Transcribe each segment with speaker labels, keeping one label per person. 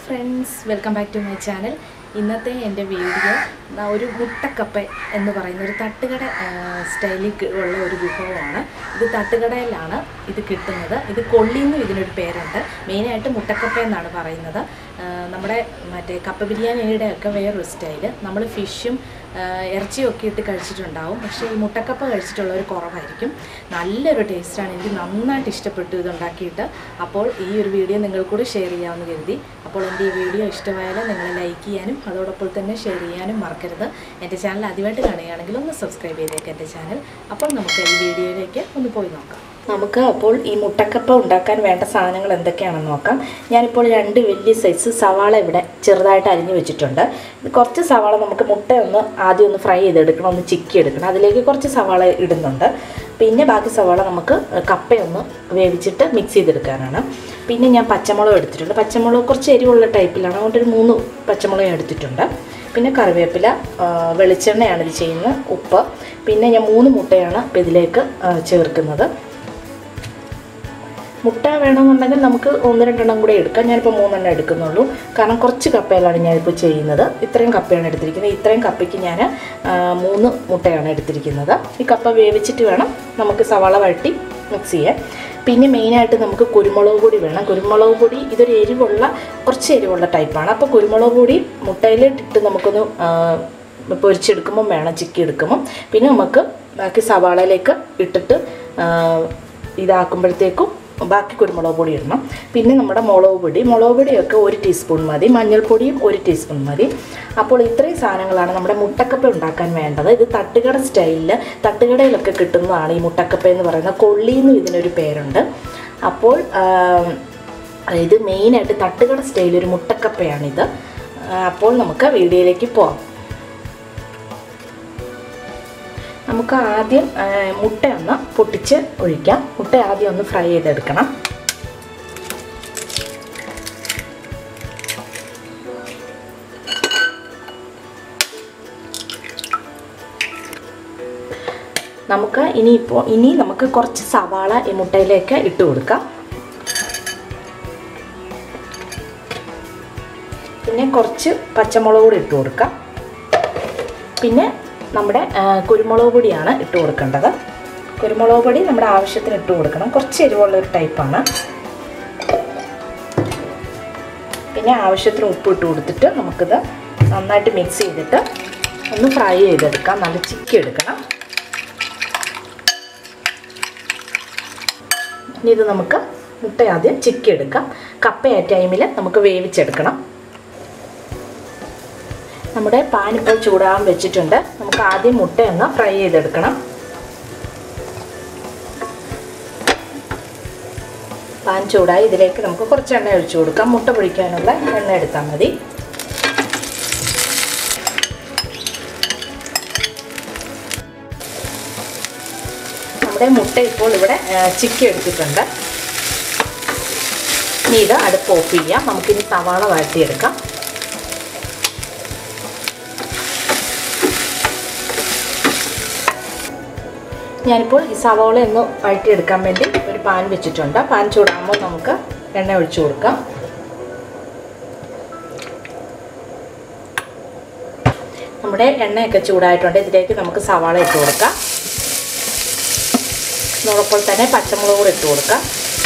Speaker 1: friends welcome back to my channel ഇന്നത്തെ എൻ്റെ video ന- ഒരു മുട്ടക്കപ്പ എന്ന് പറയുന്ന ഒരു തട്ടുകട സ്റ്റൈലിൽ ഉള്ള ഒരു വിഭവമാണ് ഇത് തട്ടുകടയിലാണ് ഇത് കിട്ടുന്നത് ഇത് കൊള്ളിന്നും ഇതിനൊരു പേരുണ്ട് മെയിനായിട്ട് മുട്ടക്കപ്പ എന്നാണ് പറയുന്നത് ആ, നമ്മുടെ മറ്റേ കപ്പ ബിരിയാണിയുടെ ഒക്കെ വേറൊരു സ്റ്റൈല് നമ്മൾ ഫിഷും ഇറച്ചിയും ഒക്കെ ഇട്ട് കഴിച്ചിട്ടുണ്ടാവും പക്ഷേ ഈ മുട്ടക്കപ്പ കഴിച്ചിട്ടുള്ളവർ കുറവായിരിക്കും നല്ലൊരു ടേസ്റ്റാണ് എനിക്ക് നന്നായിട്ട് ഇഷ്ടപ്പെട്ടു ഇത് ഉണ്ടാക്കിയിട്ട് അപ്പോൾ ഈ ഒരു വീഡിയോ നിങ്ങൾ കൂടി ഷെയർ ചെയ്യാമെന്ന് കരുതി അപ്പോൾ എൻ്റെ ഈ വീഡിയോ ഇഷ്ടമായാൽ നിങ്ങൾ ലൈക്ക് ചെയ്യാനും അതോടൊപ്പം തന്നെ ഷെയർ ചെയ്യാനും മറക്കരുത് എൻ്റെ ചാനൽ ആദ്യമായിട്ട് കാണുകയാണെങ്കിൽ ഒന്ന് സബ്സ്ക്രൈബ് ചെയ്തേക്ക് എൻ്റെ ചാനൽ അപ്പോൾ നമുക്ക് ഈ വീഡിയോയിലേക്ക് ഒന്ന് പോയി നോക്കാം നമുക്ക് അപ്പോൾ ഈ മുട്ടക്കപ്പ ഉണ്ടാക്കാൻ വേണ്ട സാധനങ്ങൾ എന്തൊക്കെയാണെന്ന് നോക്കാം ഞാനിപ്പോൾ രണ്ട് വലിയ സൈസ് സവാള ഇവിടെ ചെറുതായിട്ട് അരിഞ്ഞു വെച്ചിട്ടുണ്ട് ഇത് കുറച്ച് സവാള നമുക്ക് മുട്ട ഒന്ന് ആദ്യം ഒന്ന് ഫ്രൈ ചെയ്തെടുക്കണം ഒന്ന് ചിക്കി എടുക്കണം അതിലേക്ക് കുറച്ച് സവാള ഇടുന്നുണ്ട് പിന്നെ ബാക്കി സവാള നമുക്ക് കപ്പയൊന്ന് വേവിച്ചിട്ട് മിക്സ് ചെയ്തെടുക്കാനാണ് പിന്നെ ഞാൻ പച്ചമുളക് എടുത്തിട്ടുണ്ട് പച്ചമുളക് കുറച്ച് എരിവുള്ള ടൈപ്പിലാണ് അതുകൊണ്ട് ഒരു മൂന്ന് പച്ചമുളക് ഞാൻ എടുത്തിട്ടുണ്ട് പിന്നെ കറിവേപ്പില ആ, വെളിച്ചെണ്ണയാണ് ഇത് ചെയ്യുന്നത് ഉപ്പ് പിന്നെ ഞാൻ മൂന്ന് മുട്ടയാണ് ഇപ്പം ഇതിലേക്ക് ആ, ചേർക്കുന്നത് മുട്ട വേണമെന്നുണ്ടെങ്കിൽ നമുക്ക് ഒന്ന് രണ്ടെണ്ണം കൂടെ എടുക്കാം ഞാനിപ്പോൾ മൂന്നെണ്ണം എടുക്കുന്നുള്ളൂ കാരണം കുറച്ച് കപ്പയിലാണ് ഞാനിപ്പോൾ ചെയ്യുന്നത് ഇത്രയും കപ്പയാണ് എടുത്തിരിക്കുന്നത് ഇത്രയും കപ്പയ്ക്ക് ഞാൻ ആ, മൂന്ന് മുട്ടയാണ് എടുത്തിരിക്കുന്നത് ഈ കപ്പ വേവിച്ചിട്ട് വേണം നമുക്ക് സവാള വഴട്ടി മിക്സ് ചെയ്യാൻ പിന്നെ മെയിനായിട്ട് നമുക്ക് കുരുമുളക് പൊടി വേണം കുരുമുളക് പൊടി ഇതൊരു എരിവുള്ള കുറച്ച് എരിവുള്ള ടൈപ്പാണ് അപ്പോൾ കുരുമുളക് പൊടി മുട്ടയിലിട്ടിട്ട് നമുക്കൊന്ന് ആ, പൊരിച്ചെടുക്കുമ്പം വേണം ചിക്കി എടുക്കുമ്പം പിന്നെ നമുക്ക് ബാക്കി സവാളയിലേക്ക് ഇട്ടിട്ട് ആ, ഇതാക്കുമ്പോഴത്തേക്കും ബാക്കി കുരുമുളക് പൊടി ഇടണം പിന്നെ നമ്മുടെ മുളക് പൊടി മുളക് പൊടിയൊക്കെ ഒരു ടീസ്പൂൺ മതി മഞ്ഞൾപ്പൊടിയും ഒരു ടീസ്പൂൺ മതി അപ്പോൾ ഇത്രയും സാധനങ്ങളാണ് നമ്മുടെ മുട്ടക്കപ്പ ഉണ്ടാക്കാൻ വേണ്ടത് ഇത് തട്ടുകട സ്റ്റൈലിൽ തട്ടുകടയിലൊക്കെ കിട്ടുന്നതാണ് ഈ മുട്ടക്കപ്പ എന്ന് പറയുന്നത് കൊള്ളിന്നും ഇതിനൊരു പേരുണ്ട് അപ്പോൾ ആ, ഇത് മെയിനായിട്ട് തട്ടുകട സ്റ്റൈൽ ഒരു മുട്ടക്കപ്പയാണിത് ആ, അപ്പോൾ നമുക്ക് വീഡിയോയിലേക്ക് പോകാം നമുക്ക് ആദ്യം ആ, മുട്ട ഒന്ന് പൊട്ടിച്ച് ഒഴിക്കാം മുട്ട ആദ്യം ഒന്ന് ഫ്രൈ ചെയ്തെടുക്കണം നമുക്ക് ഇനിയിപ്പോൾ ഇനി നമുക്ക് കുറച്ച് സവാള ഈ മുട്ടയിലേക്ക് ഇട്ട് കൊടുക്കാം പിന്നെ കുറച്ച് പച്ചമുളക് കൂടി ഇട്ട് കൊടുക്കാം പിന്നെ നമ്മുടെ ആ, കുരുമുളക് പൊടിയാണ് ഇട്ട് കൊടുക്കേണ്ടത് കുരുമുളക് പൊടി നമ്മുടെ ആവശ്യത്തിന് ഇട്ട് കൊടുക്കണം കുറച്ച് എരിവുള്ള ഒരു ടൈപ്പാണ് പിന്നെ ആവശ്യത്തിന് ഉപ്പ് ഇട്ട് കൊടുത്തിട്ട് നമുക്കിത് നന്നായിട്ട് മിക്സ് ചെയ്തിട്ട് ഒന്ന് ഫ്രൈ ചെയ്തെടുക്കാം നല്ല ചിക്കി എടുക്കണം ഇനി ഇത് നമുക്ക് മുട്ട ആദ്യം ചിക്കി എടുക്കാം കപ്പയ ടൈമിൽ നമുക്ക് വേവിച്ചെടുക്കണം നമ്മുടെ പാൻ ഇപ്പോൾ ചൂടാകാൻ വെച്ചിട്ടുണ്ട് നമുക്ക് ആദ്യം മുട്ട ഒന്ന് ഫ്രൈ ചെയ്തെടുക്കണം പാൻ ചൂടായി ഇതിലേക്ക് നമുക്ക് കുറച്ച് എണ്ണ ഒഴിച്ചു കൊടുക്കാം മുട്ട പൊഴിക്കാനുള്ള എണ്ണ എടുത്താൽ മതി നമ്മുടെ മുട്ട ഇപ്പോൾ ഇവിടെ ആ, ചിക്കി എടുത്തിട്ടുണ്ട് ഇനി ഇത് അടുപ്പ് ഓഫ് ചെയ്യാം നമുക്കിനി സവാള വഴറ്റിയെടുക്കാം ഞാനിപ്പോൾ ഈ സവാള ഒന്ന് വഴറ്റിയെടുക്കാൻ വേണ്ടി ഒരു പാൻ വെച്ചിട്ടുണ്ട് പാൻ ചൂടാകുമ്പോൾ നമുക്ക് എണ്ണ ഒഴിച്ചു കൊടുക്കാം നമ്മുടെ എണ്ണയൊക്കെ ചൂടായിട്ടുണ്ട് ഇതിലേക്ക് നമുക്ക് സവാള ഇട്ട് കൊടുക്കാം അതോടൊപ്പം തന്നെ പച്ചമുളക് കൂടെ ഇട്ട് കൊടുക്കാം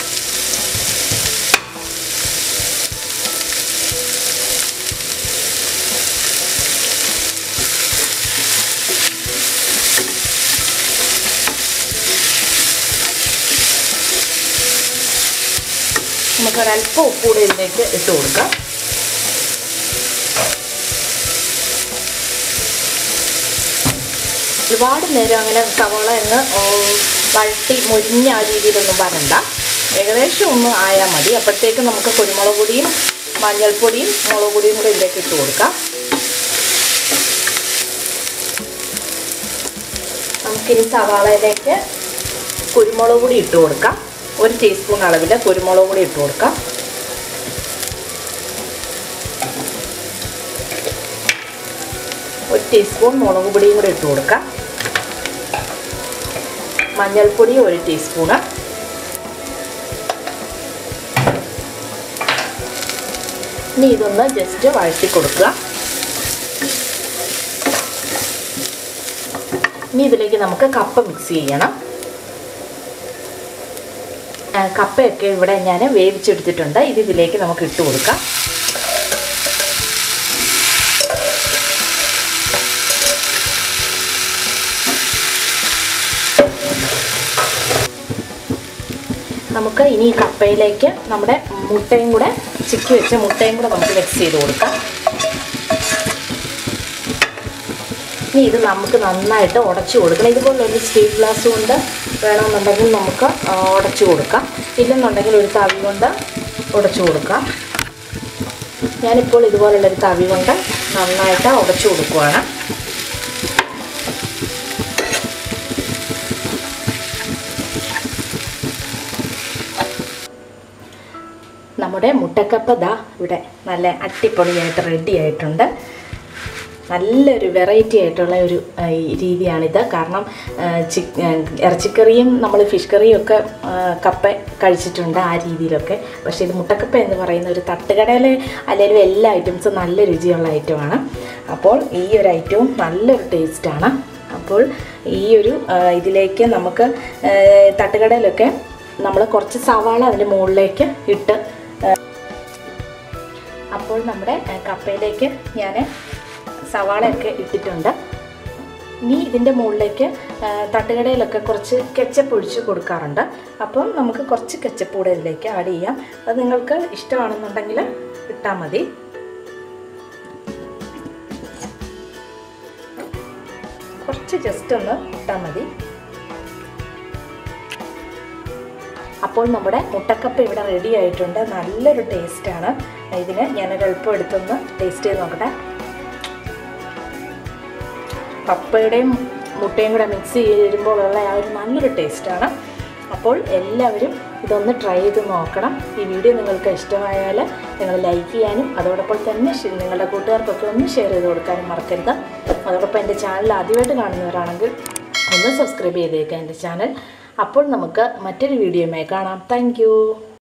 Speaker 1: നമുക്ക് ഒരല്പം ഉപ്പ് കൂടി ഇതിലേക്ക് ഇട്ട് കൊടുക്കാം ഒരുപാട് നേരം അങ്ങനെ സവാള എന്ന് ഓ, വഴട്ടി മുരിഞ്ഞ ആ രീതിയിലൊന്നും വരണ്ട ഏകദേശം ഒന്ന് ആയാൽ മതി അപ്പോഴത്തേക്ക് നമുക്ക് കുരുമുളക് പൊടിയും മഞ്ഞൾപ്പൊടിയും മുളക് പൊടിയും കൂടി ഇതിലേക്ക് ഇട്ട് കൊടുക്കാം നമുക്കിനി സവാളയിലേക്ക് കുരുമുളക് പൊടി ഇട്ട് കൊടുക്കാം ഒരു ടീസ്പൂൺ അളവിൽ കുരുമുളക് പൊടി ഇട്ട് കൊടുക്കാം ഒരു ടീസ്പൂൺ മുളക് പൊടിയും കൂടി ഇട്ട് കൊടുക്കാം മഞ്ഞൾപ്പൊടി ഒരു ടീസ്പൂണ് ഇനി ഇതൊന്ന് ജസ്റ്റ് വഴറ്റി കൊടുക്കുക ഇനി ഇതിലേക്ക് നമുക്ക് കപ്പ മിക്സ് ചെയ്യണം ആ, കപ്പയൊക്കെ ഇവിടെ ഞാൻ വേവിച്ചെടുത്തിട്ടുണ്ട് ഇത് ഇതിലേക്ക് നമുക്ക് ഇട്ട് കൊടുക്കാം നമുക്ക് ഇനി ഈ കപ്പയിലേക്ക് നമ്മുടെ മുട്ടയും കൂടെ ചിക്കി വെച്ച മുട്ടയും കൂടെ നമുക്ക് മിക്സ് ചെയ്ത് കൊടുക്കാം ഇനി ഇത് നമുക്ക് നന്നായിട്ട് ഉടച്ചു കൊടുക്കണം ഇതുപോലെ ഒരു സ്റ്റീൽ ഗ്ലാസ് കൊണ്ട് വേണമെന്നുണ്ടെങ്കിൽ നമുക്ക് ആ, ഉടച്ചു കൊടുക്കാം ഇല്ലെന്നുണ്ടെങ്കിൽ ഒരു തവി കൊണ്ട് ഉടച്ചു കൊടുക്കാം ഞാനിപ്പോൾ ഇതുപോലുള്ളൊരു തവി കൊണ്ട് നന്നായിട്ട് ഉടച്ചു കൊടുക്കുവാണ് നമ്മുടെ മുട്ടക്കപ്പ ദാ ഇവിടെ നല്ല അടിപൊളിയായിട്ട് റെഡി ആയിട്ടുണ്ട് നല്ലൊരു വെറൈറ്റി ആയിട്ടുള്ള ഒരു ആ, ഈ രീതിയാണിത് കാരണം ആ, ചിക്ക് ആ, ഇറച്ചിക്കറിയും നമ്മൾ ഫിഷ് കറിയും ഒക്കെ ആ, കപ്പ കഴിച്ചിട്ടുണ്ട് ആ രീതിയിലൊക്കെ പക്ഷേ ഇത് മുട്ടക്കപ്പ എന്ന് പറയുന്ന ഒരു തട്ടുകടയിൽ അല്ലെങ്കിൽ എല്ലാ ഐറ്റംസും നല്ല രുചിയുള്ള ഐറ്റമാണ് അപ്പോൾ ഈ ഒരു ഐറ്റവും നല്ലൊരു ടേസ്റ്റാണ് അപ്പോൾ ഈ ഒരു ആ, ഇതിലേക്ക് നമുക്ക് ആ, തട്ടുകടയിലൊക്കെ നമ്മൾ കുറച്ച് സവാള അതിൻ്റെ മുകളിലേക്ക് ഇട്ട് അപ്പോൾ നമ്മുടെ ആ, കപ്പയിലേക്ക് ഞാൻ സവാളയൊക്കെ ഇട്ടിട്ടുണ്ട് ഇനി ഇതിൻ്റെ മുകളിലേക്ക് ആ, തട്ടുകടയിലൊക്കെ കുറച്ച് കെച്ചപ്പ് ഒഴിച്ച് കൊടുക്കാറുണ്ട് അപ്പം നമുക്ക് കുറച്ച് കെച്ചപ്പ് കൂടെ ഇതിലേക്ക് ആഡ് ചെയ്യാം അത് നിങ്ങൾക്ക് ഇഷ്ടമാണെന്നുണ്ടെങ്കിൽ ഇട്ടാൽ മതി കുറച്ച് ജസ്റ്റ് ഒന്ന് ഇട്ടാൽ മതി അപ്പോൾ നമ്മുടെ മുട്ടക്കപ്പ ഇവിടെ റെഡി ആയിട്ടുണ്ട് നല്ലൊരു ടേസ്റ്റാണ് ഇതിന് ഞാനൊരു എളുപ്പം എടുത്തൊന്ന് ടേസ്റ്റ് ചെയ്ത് നോക്കട്ടെ കപ്പയുടെയും മുട്ടയും കൂടെ മിക്സ് ചെയ്ത് വരുമ്പോഴുള്ള ആ ഒരു നല്ലൊരു ടേസ്റ്റാണ് അപ്പോൾ എല്ലാവരും ഇതൊന്ന് ട്രൈ ചെയ്ത് നോക്കണം ഈ വീഡിയോ നിങ്ങൾക്ക് ഇഷ്ടമായാൽ നിങ്ങൾ ലൈക്ക് ചെയ്യാനും അതോടൊപ്പം തന്നെ ഷെ- നിങ്ങളുടെ കൂട്ടുകാർക്കൊക്കെ ഒന്ന് ഷെയർ ചെയ്ത് കൊടുക്കാനും മറക്കരുത് അതോടൊപ്പം എൻ്റെ ചാനൽ ആദ്യമായിട്ട് കാണുന്നവരാണെങ്കിൽ ഒന്ന് സബ്സ്ക്രൈബ് ചെയ്തേക്കാം എൻ്റെ ചാനൽ അപ്പോൾ നമുക്ക് മറ്റൊരു വീഡിയോയുമായി കാണാം താങ്ക്